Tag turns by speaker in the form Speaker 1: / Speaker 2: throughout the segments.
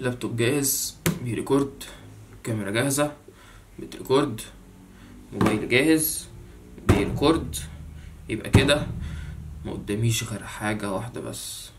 Speaker 1: لابتوب جاهز بيريكورد كاميرا جاهزة بتريكورد موبايل جاهز بيريكورد يبقى كده ما قداميش غير حاجة واحدة بس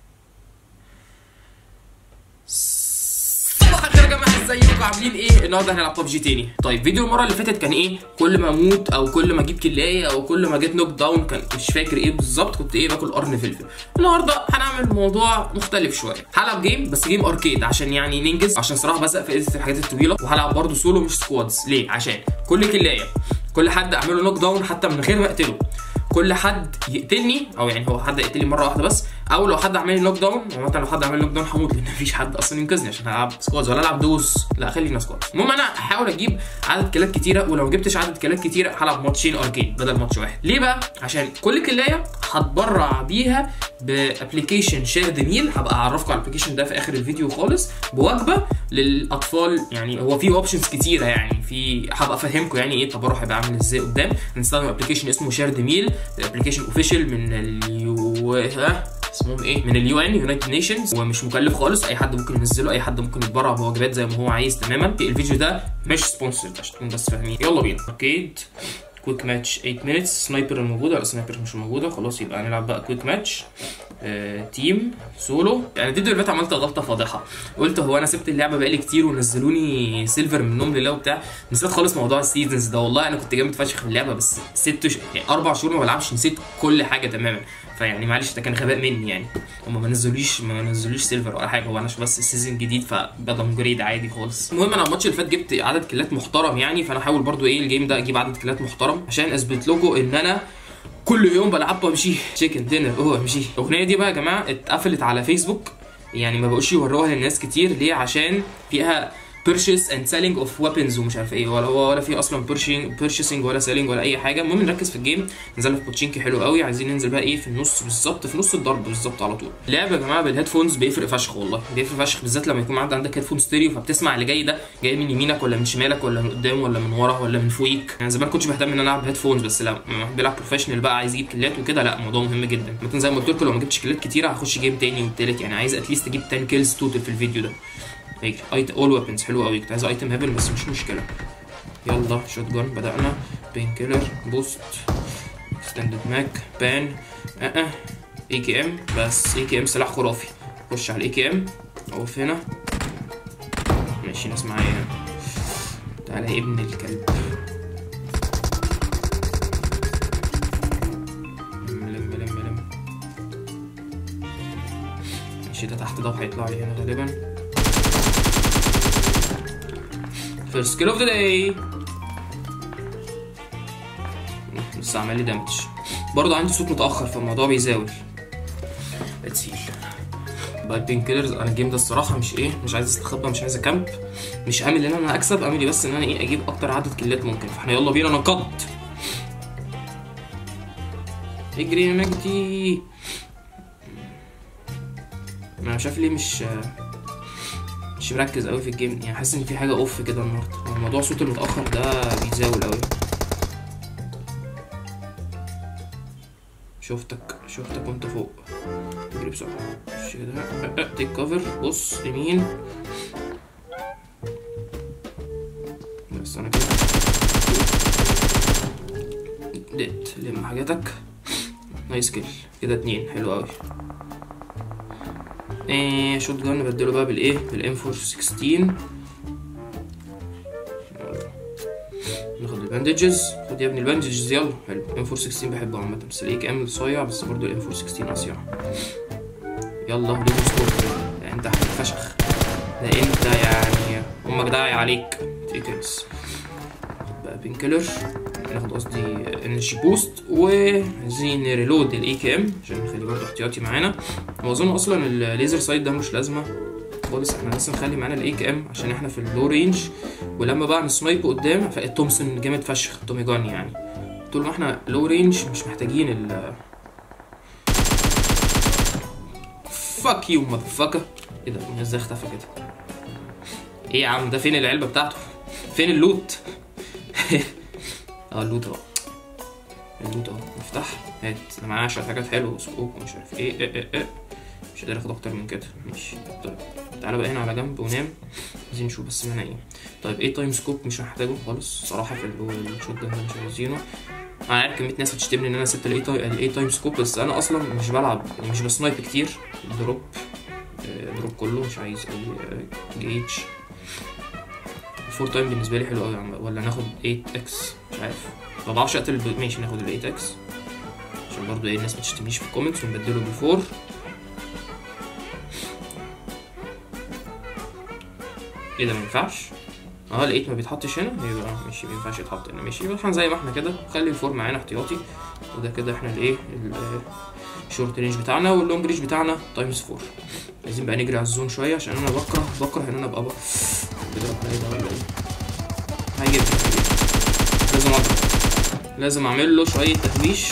Speaker 1: صباح الخير يا جماعه ازيكم عاملين ايه النهارده هنلعب ببجي تاني طيب فيديو المره اللي فاتت كان ايه كل ما اموت او كل ما اجيب كلايه او كل ما جيت نوك داون كان مش فاكر ايه بالظبط كنت ايه باكل قرن فلفل النهارده هنعمل موضوع مختلف شويه هلعب جيم بس جيم اركيد عشان يعني ننجز عشان صراحه بزق في ايديت الحاجات الطويله وهلعب برضه سولو مش سكوادز ليه عشان كل كلايه كل حد اعمله نوك داون حتى من غير ما اقتله كل حد يقتلني او يعني هو حد يقتلني مره واحده بس او لو حد عمل لي نوك داون مثلا لو حد عمل لي نوك داون هموت لان مفيش حد اصلا ينقذني عشان هلعب سكوادز ولا العب دوس لا خلينا سكواد المهم انا هحاول اجيب عدد كيلات كتيره ولو ما جبتش عدد كيلات كتيره هلعب ماتشين اركيد بدل ماتش واحد ليه بقى عشان كل كلايه هتبرع بيها بابلكيشن شيرد ميل هبقى اعرفكم على الابلكيشن ده في اخر الفيديو خالص بوجبه للاطفال يعني هو في اوبشنز كتيره يعني في هبقى افهمكم يعني ايه التبرع هيبقى عامل ازاي قدام هنستخدم ابلكيشن اسمه شيرد ميل الابلكيشن اوفيشال من اليو ها اسمهم ايه من اليو ان يونايتد نيشنز ومش مكلف خالص اي حد ممكن ينزله اي حد ممكن يتبرع بوجبات زي ما هو عايز تماما الفيديو ده مش سبونسرد عشان تكونوا بس فاهمين يلا بينا اركيد كويك ماتش 8 مينتس سنايبر الموجوده لا سنايبر مش موجوده خلاص يبقى هنلعب بقى كويك ماتش آه، تيم سولو يعني الفيديو اللي فات عملت غلطه فاضحه قلت هو انا سبت اللعبه بقالي كتير ونزلوني سيلفر من النوم لله وبتاع نسيت خالص موضوع السيزونز ده والله انا كنت جامد فشخ في اللعبه بس ست ش... يعني اربع شهور ما بلعبش نسيت كل حاجه تماما فيعني معلش ده كان غباء مني يعني هم ما نزلوليش ما نزلوليش سيلفر ولا حاجه هو انا عشان بس السيزون جديد فبدأ جريد عادي خالص المهم انا الماتش اللي فات جبت عدد كيلات محترم يعني فانا هحاول برضو ايه الجيم ده اجيب عدد كيلات محترم عشان اثبت لكم ان انا كل يوم بلعب ببجي تشيكن دينر اوه ببجي الاغنيه دي بقى يا جماعه اتقفلت على فيسبوك يعني ما بقوش يوروها للناس كتير ليه عشان فيها purchase and selling of weapons ومش عارف ايه ولا ولا في اصلا purchasing purchasing ولا selling ولا اي حاجه المهم نركز في الجيم نزل في بوتشينكي حلو قوي عايزين ننزل بقى ايه في النص بالظبط في نص الضرب بالظبط على طول اللعب يا جماعه بالهيدفونز بيفرق فشخ والله بيفرق فشخ بالذات لما يكون عندك هيدفون ستيريو فبتسمع اللي جاي ده جاي من يمينك ولا من شمالك ولا من قدام ولا من ورا ولا من فوقيك يعني زمان كنتش بهتم ان انا العب هيدفونز بس لا لما واحد بيلعب بروفيشنال بقى عايز يجيب كيلات وكده لا الموضوع مهم جدا مثلا زي ما قلت لكم لو ما جبتش كيلات كتيره هخش جيم تاني والتالت يعني عايز اتليست اجيب 10 كيلز توتال في الفيديو ده هيك ايت اول ويبنز حلو قوي كنت عايز ايتم هيفن بس مش مشكله يلا شوت جون بدانا بين كيلر بوست اكستندد ماك بان اه اه اي كي ام بس اي كي ام سلاح خرافي خش على الاي كي ام اقف هنا ماشي ناس معايا هنا تعالى يا ابن الكلب لم لم لم لم ماشي ده تحت ده هيطلع لي هنا غالبا فيرست كيل اوف ذا داي بس عمل لي دامج برضه عندي صوت متاخر فالموضوع بيزاول ليتس هيل بقى البين كيلرز انا الجيم ده الصراحه مش ايه مش عايز استخبى مش عايز اكمب مش امل ان انا اكسب املي بس ان انا ايه اجيب اكتر عدد كيلات ممكن فاحنا يلا بينا ننقض اجري يا مجدي انا مش عارف ليه مش مش مركز قوي في الجيم يعني حاسس ان في حاجه اوف كده النهارده الموضوع صوت المتاخر ده بيزاول قوي شفتك شفتك وانت فوق اجري بسرعه خش كده تيك كفر بص يمين بس انا كده ديت لم حاجاتك نايس كيل كده اتنين حلو قوي ايه شوت جان نبدله بقى بالايه بالام 416 ناخد الباندجز خد يا ابني الباندجز يلا حلو ام 416 بحبه عامه بس الايه كام صايع بس برضه الام 416 اصيع يلا ليزر سكوب ده انت فشخ ده انت يعني امك داعي عليك تيكلز بقى بين كيلر ناخد قصدي انرجي بوست وعايزين نريلود الاي كي ام عشان نخليه برضه احتياطي معانا واظن اصلا الليزر سايد ده مش لازمه خالص احنا لسه نخلي معانا الاي كي ام عشان احنا في اللو رينج ولما بقى نسنايب قدام فالتومسون جامد فشخ تومي جان يعني طول ما احنا لو رينج مش محتاجين ال فاك يو مذفكة ايه ده ازاي اختفى كده ايه يا عم ده فين العلبة بتاعته فين اللوت اه اللوت اهو اللوت اهو مفتاح هات انا معايا شويه حاجات حلوه وسكوب ومش عارف ايه ايه ايه ايه مش قادر اخد اكتر من كده ماشي طيب تعالى بقى هنا على جنب ونام عايزين نشوف بس معانا ايه طيب ايه تايم سكوب مش هنحتاجه خالص صراحه في اللي هو الشوت ده مش عايزينه انا عارف كميه ناس هتشتمني ان انا سبت الاي تايم الاي تايم سكوب بس انا اصلا مش بلعب يعني مش بسنايب كتير دروب آه، دروب كله مش عايز اي آه، جيج الفور تايم بالنسبه لي حلو قوي عم ولا ناخد 8 اكس مش عارف ما بعرفش اقتل ب- ماشي ناخد ال 8 اكس عشان برضه ايه الناس ما تشتمنيش في الكومنتس ونبدله بالفور ايه ده ما ينفعش اه لقيت ما بيتحطش هنا يبقى ماشي ما ينفعش يتحط هنا ماشي يبقى احنا زي ما احنا كده خلي الفور معانا احتياطي وده كده احنا الايه الشورت رينج بتاعنا واللونج رينج بتاعنا تايمز فور عايزين بقى نجري على الزون شويه عشان انا بكره بكره ان انا ابقى بقى بضرب عليه ده ولا ايه هيجيب لازم اضرب لازم اعمل له شويه تهويش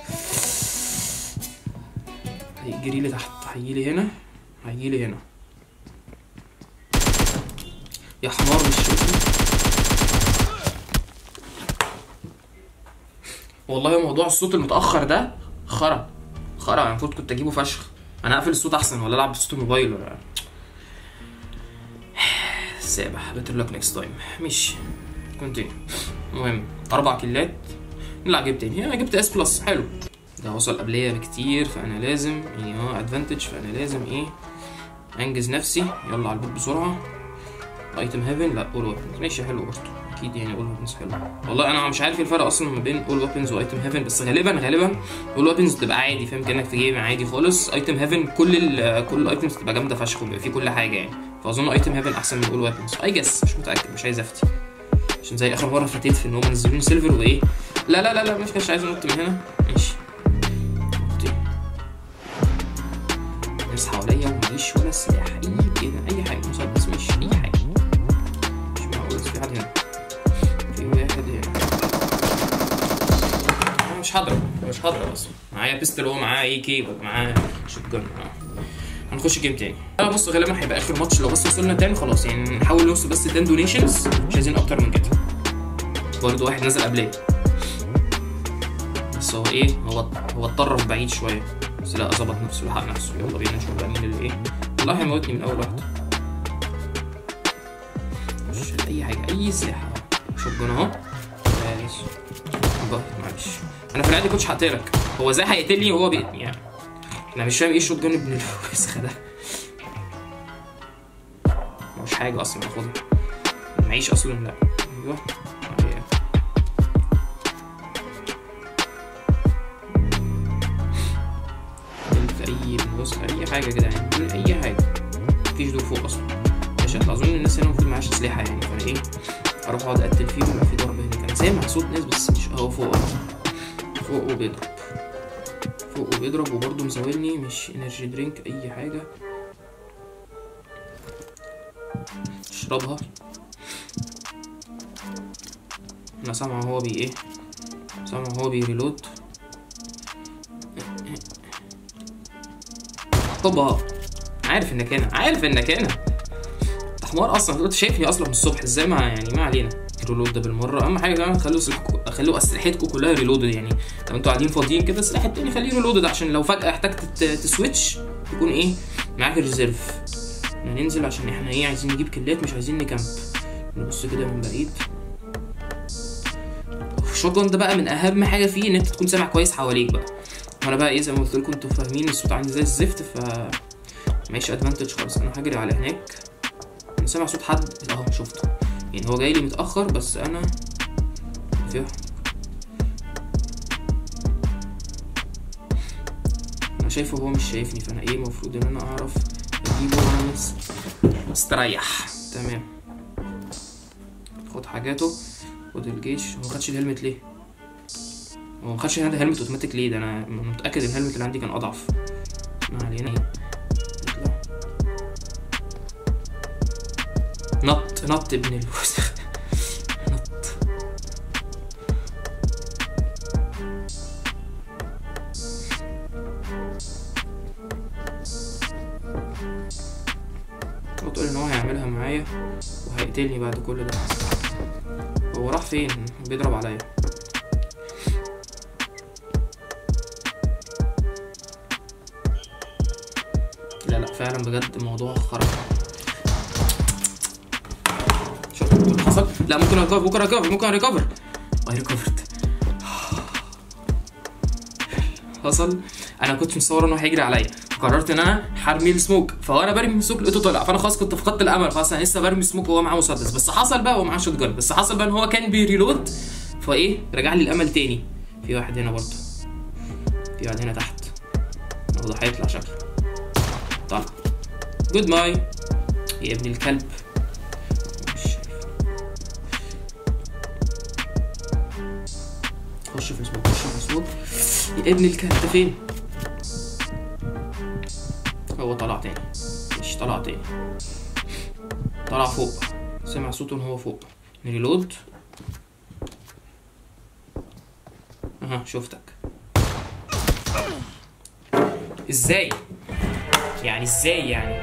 Speaker 1: هيجري لي تحت هيجي لي هنا هيجي لي هنا يا حمار مش شايفني والله موضوع الصوت المتاخر ده خرا خرا يعني المفروض كنت اجيبه فشخ انا اقفل الصوت احسن ولا العب بصوت الموبايل ولا سابح بيتر لك نيكست تايم ماشي كونتينيو المهم اربع كيلات نلعب جيب تاني انا جبت اس بلس حلو ده وصل قبليه بكتير فانا لازم يعني اه ادفانتج فانا لازم ايه انجز نفسي يلا على البيت بسرعه ايتم هيفن لا اول ويبنز ماشي حلو برضه اكيد يعني اول ويبنز حلو والله انا مش عارف ايه الفرق اصلا ما بين اول ويبنز وايتم هيفن بس غالبا غالبا اول ويبنز بتبقى عادي فاهم كانك في جيم عادي خالص ايتم هيفن كل ال كل الايتمز بتبقى جامده فشخ وبيبقى فيه كل حاجه يعني فاظن ايتم هيفن احسن من اول ويبنز اي جس مش متاكد مش عايز افتي عشان زي اخر مره فاتت في ان هم نزلوني سيلفر وايه لا لا لا لا مش كانش عايز انط من هنا ماشي نط. ناس حواليا ومعيش ولا سلاح اي كده اي حاجه مسدس مش اي حاجه مش معقول بس في حد هنا في واحد هنا انا مش هضرب مش هضرب اصلا معايا بيستل وهو معاه اي كي معاه شوت جن هنخش جيم تاني انا بص غالبا هيبقى اخر ماتش لو بس وصلنا تاني خلاص يعني نحاول نوصل بس 10 دونيشنز مش عايزين اكتر من كده برضه واحد نزل قبليه بس هو ايه هو هو اتطرف بعيد شويه بس لا ظبط نفسه لحق نفسه يلا بينا نشوف بقى مين اللي ايه والله هيموتني من اول واحده مش اي حاجه اي سلاح شوت جون اهو معلش والله معلش انا في العادي كنتش هقتلك هو ازاي هيقتلني وهو بي يعني انا مش فاهم ايه الشوت جون ابن الوسخه ده مش حاجه اصلا اخدها معيش اصلا لا ايوه أيوة. في اي بص اي حاجه كده يعني اي حاجه مفيش دور فوق اصلا عشان اظن الناس هنا المفروض معاش اسلحه يعني فانا ايه اروح اقعد اقتل فيهم يبقى في ضرب هنا كان سامع صوت ناس بس مش اهو فوق أهو. فوق وبيضرب فوق وبيضرب وبرضه مزاولني مش انرجي درينك اي حاجه اشربها انا سامعه هو بي ايه سامعه هو بيريلود هوبا خايف انك هنا عارف انك هنا انت حمار اصلا انت شايفني اصلا من الصبح ازاي ما يعني ما علينا ريلود ده بالمره اهم حاجه كمان خلوا سلاحكم خلوا اسلحتكم كلها ريلود يعني لو انتوا قاعدين فاضيين كده السلاح التاني خليه ريلود عشان لو فجاه احتجت ت- تسويتش يكون ايه معاك الريزيرف احنا ننزل عشان احنا ايه عايزين نجيب كلات مش عايزين نكمب نبص كده من بعيد الشوت ده بقى من اهم حاجه فيه ان انت تكون سامع كويس حواليك بقى وانا بقى ايه زي ما قلت لكم انتوا فاهمين الصوت عندي زي الزفت ف ماشي ادفانتج خالص انا هجري على هناك انا سامع صوت حد اهو شفته يعني هو جاي لي متاخر بس انا في واحد. انا شايفه هو مش شايفني فانا ايه المفروض ان انا اعرف اجيبه وانا مس- مستريح تمام خد حاجاته خد الجيش هو مخدش الهلمت ليه هو مخدش الهلمت اوتوماتيك ليه ده انا متاكد ان الهلمت اللي عندي كان اضعف ما علينا ايه نطلع. نط نط ابن الوسخ نط وتقول ان هو هيعملها معايا وهيقتلني بعد كل ده هو راح فين بيضرب عليا لا لا فعلا بجد الموضوع خرب حصل لا ممكن ريكفر ممكن ريكفر ممكن ريكفر اي ريكفرد حصل انا كنت مصور انه هيجري عليا فقررت ان انا هرمي السموك فوانا برمي السموك لقيته طلع فانا خلاص كنت فقدت الامل خلاص انا لسه برمي السموك وهو معاه مسدس بس حصل بقى وهو معاه شوت جان بس حصل بقى ان هو كان بيريلود فايه رجع لي الامل تاني في واحد هنا برضه في واحد هنا تحت هو ده هيطلع شكله طلع جود باي يا ابن الكلب مش شايف خش في السموك خش في السموك يا ابن الكلب انت فين هو طلع تاني مش طلع تاني طلع فوق سمع صوته ان هو فوق نريلود اها شفتك ازاي يعني ازاي يعني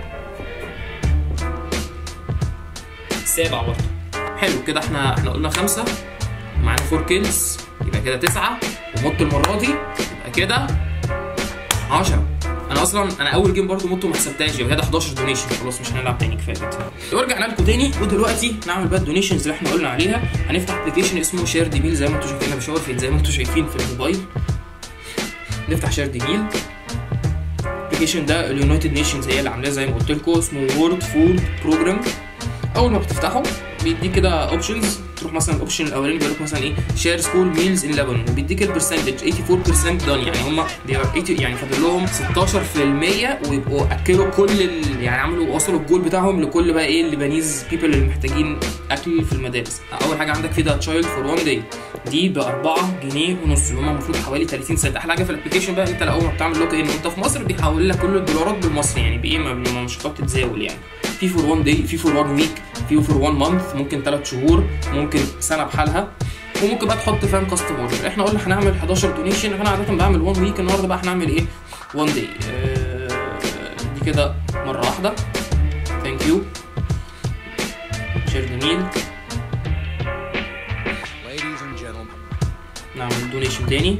Speaker 1: سابع برضه حلو كده احنا احنا قلنا خمسة معانا فور كيلز يبقى كده تسعة ومت المرة دي يبقى كده 10 انا اصلا انا اول جيم برضو موتو ما حسبتهاش يبقى كده 11 دونيشن خلاص مش هنلعب تاني كفايه كده ورجعنا لكم تاني ودلوقتي نعمل بقى الدونيشنز اللي احنا قلنا عليها هنفتح ابلكيشن اسمه شير دي ميل زي ما انتم شايفين انا بشاور فين زي ما انتم شايفين في الموبايل نفتح شير دي ميل الابلكيشن ده اليونايتد نيشنز هي اللي عاملاه زي ما قلت لكم اسمه وورد فود بروجرام اول ما بتفتحه بيديك كده اوبشنز تروح مثلا الاوبشن الاولاني بيقول لك مثلا ايه شير سكول ميلز ان لبنان وبيديك البرسنتج 84% دون يعني هم يعني فاضل لهم 16% ويبقوا اكلوا كل ال... يعني عملوا وصلوا الجول بتاعهم لكل بقى ايه الليبانيز بيبل اللي محتاجين اكل في المدارس اول حاجه عندك في ده تشايلد فور وان داي دي ب 4 جنيه ونص اللي هم المفروض حوالي 30 سنت احلى حاجه في الابلكيشن بقى انت اول ما بتعمل لوك ان وانت في مصر بيحول لك كل الدولارات بالمصري يعني بايه ما مش هتقعد تتزاول يعني في فور 1 داي في فور 1 ويك في فور 1 مانث ممكن 3 شهور ممكن سنه بحالها وممكن بقى تحط فاهم كاستم اوردر احنا قلنا هنعمل 11 دونيشن انا عاده بعمل 1 ويك النهارده بقى هنعمل ايه 1 داي آه دي كده مره واحده ثانك يو شير جميل نعمل دونيشن تاني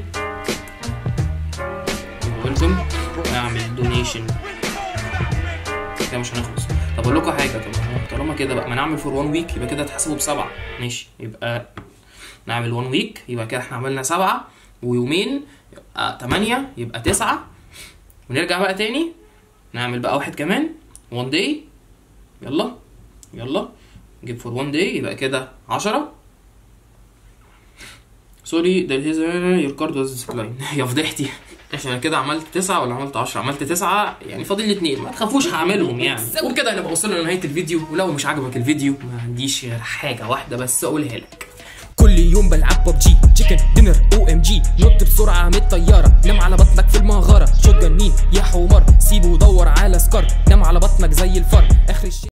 Speaker 1: ويلكم نعمل دونيشن كده مش هنخلص طب اقول لكم حاجه طب طالما كده بقى ما نعمل فور 1 ويك يبقى كده تحسبوا بسبعه ماشي يبقى نعمل 1 ويك يبقى كده احنا عملنا سبعه ويومين يبقى 8 يبقى 9 ونرجع بقى تاني نعمل بقى واحد كمان 1 داي يلا يلا نجيب فور 1 داي يبقى كده 10 سوري ده هيز يور كارد واز كلاين يا فضحتي عشان انا كده عملت تسعة ولا عملت 10 عملت تسعة يعني فاضل لي اتنين ما تخافوش هعملهم يعني وبكده نبقى وصلنا لنهايه الفيديو ولو مش عجبك الفيديو ما عنديش غير حاجه واحده بس اقولها لك
Speaker 2: كل يوم بلعب ببجي تشيكن دينر او ام جي نط بسرعه من الطياره نام على بطنك في المغاره شوت مين يا حمار سيبه ودور على سكار نام على بطنك زي الفار اخر الشيء